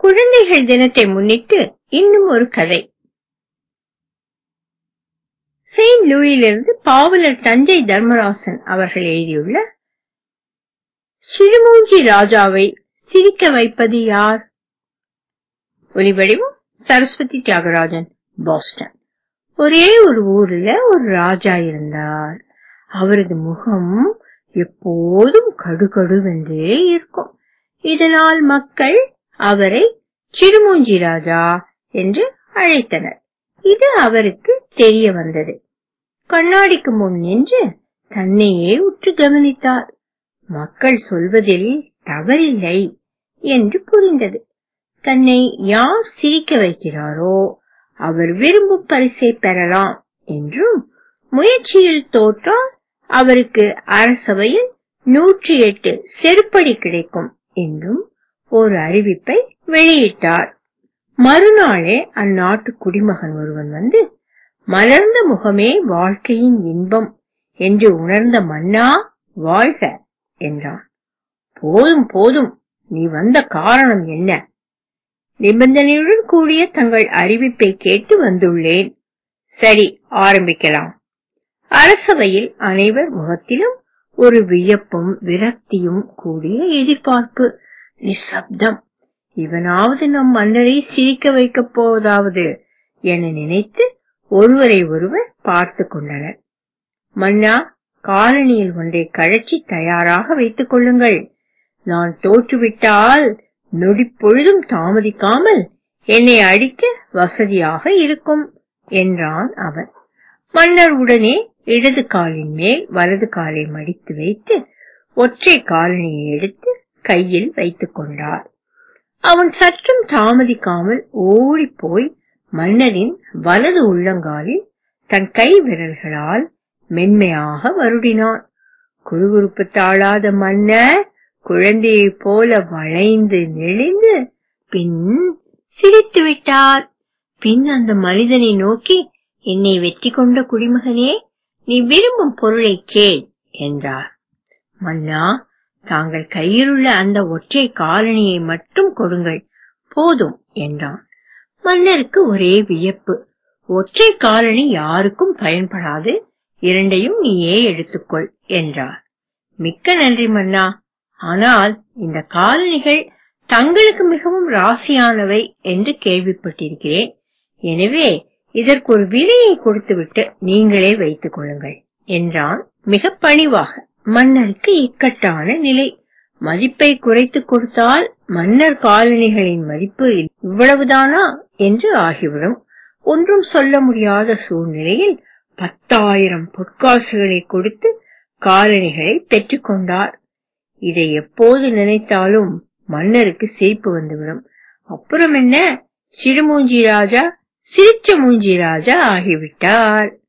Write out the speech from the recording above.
குழந்தைகள் தினத்தை முன்னிட்டு இன்னும் ஒரு கதை செயின்ட் லூயிலிருந்து பாவலர் தஞ்சை தர்மராசன் அவர்கள் எழுதியுள்ள சிறுமூஞ்சி ராஜாவை சிரிக்க வைப்பது யார் ஒலிவடிவம் சரஸ்வதி தியாகராஜன் பாஸ்டன் ஒரே ஒரு ஊர்ல ஒரு ராஜா இருந்தார் அவரது முகம் எப்போதும் கடுகடுவென்றே இருக்கும் இதனால் மக்கள் அவரை சிறுமூஞ்சி ராஜா என்று அழைத்தனர் இது அவருக்கு தெரிய வந்தது கண்ணாடிக்கு முன் நின்று தன்னையே உற்று கவனித்தார் மக்கள் சொல்வதில் தவறில்லை என்று புரிந்தது தன்னை யார் சிரிக்க வைக்கிறாரோ அவர் விரும்பும் பரிசை பெறலாம் என்றும் முயற்சியில் தோற்றால் அவருக்கு அரசவையில் நூற்றி எட்டு செருப்படி கிடைக்கும் என்றும் ஒரு அறிவிப்பை வெளியிட்டார் மறுநாளே அந்நாட்டு குடிமகன் ஒருவன் வந்து மலர்ந்த முகமே வாழ்க்கையின் இன்பம் என்று உணர்ந்த மன்னா வாழ்க என்றான் போதும் போதும் நீ வந்த காரணம் என்ன நிபந்தனையுடன் கூடிய தங்கள் அறிவிப்பை கேட்டு வந்துள்ளேன் சரி ஆரம்பிக்கலாம் அரசவையில் அனைவர் முகத்திலும் ஒரு வியப்பும் விரக்தியும் கூடிய எதிர்பார்ப்பு நிசப்தம் இவனாவது நம் மன்னரை சிரிக்க வைக்கப் போவதாவது என நினைத்து ஒருவரை ஒருவர் பார்த்து கொண்டனர் மன்னா காலனியில் ஒன்றை கழற்றி தயாராக வைத்துக் கொள்ளுங்கள் நான் தோற்றுவிட்டால் நொடிப்பொழுதும் தாமதிக்காமல் என்னை அடிக்க வசதியாக இருக்கும் என்றான் அவன் மன்னர் உடனே இடது காலின் மேல் வலது காலை மடித்து வைத்து ஒற்றை காலனியை எடுத்து கையில் வைத்துக் கொண்டார் அவன் சற்றும் தாமதிக்காமல் ஓடிப்போய் மன்னரின் வலது உள்ளங்காலில் தன் கை விரல்களால் மென்மையாக வருடினான் குறுகுறுப்பு தாழாத மன்னர் குழந்தையைப் போல வளைந்து நெளிந்து பின் சிரித்து விட்டார் பின் அந்த மனிதனை நோக்கி என்னை வெற்றி கொண்ட குடிமகனே நீ விரும்பும் பொருளை கேள் என்றார் மன்னா தாங்கள் கையிலுள்ள அந்த ஒற்றை காலனியை மட்டும் கொடுங்கள் போதும் என்றான் மன்னருக்கு ஒரே வியப்பு ஒற்றை காலனி யாருக்கும் பயன்படாது இரண்டையும் நீயே எடுத்துக்கொள் என்றார் மிக்க நன்றி மன்னா ஆனால் இந்த காலனிகள் தங்களுக்கு மிகவும் ராசியானவை என்று கேள்விப்பட்டிருக்கிறேன் எனவே இதற்கு ஒரு விலையை கொடுத்துவிட்டு நீங்களே வைத்துக் கொள்ளுங்கள் என்றான் மிக பணிவாக மன்னருக்கு இக்கட்டான நிலை மதிப்பை குறைத்து கொடுத்தால் மன்னர் காலனிகளின் மதிப்பு இவ்வளவுதானா என்று ஆகிவிடும் ஒன்றும் சொல்ல முடியாத சூழ்நிலையில் பத்தாயிரம் பொற்காசுகளை கொடுத்து காலனிகளை பெற்றுக்கொண்டார் இதை எப்போது நினைத்தாலும் மன்னருக்கு சிரிப்பு வந்துவிடும் அப்புறம் என்ன சிறுமூஞ்சி ராஜா சிரிச்ச மூஞ்சி ராஜா ஆகிவிட்டார்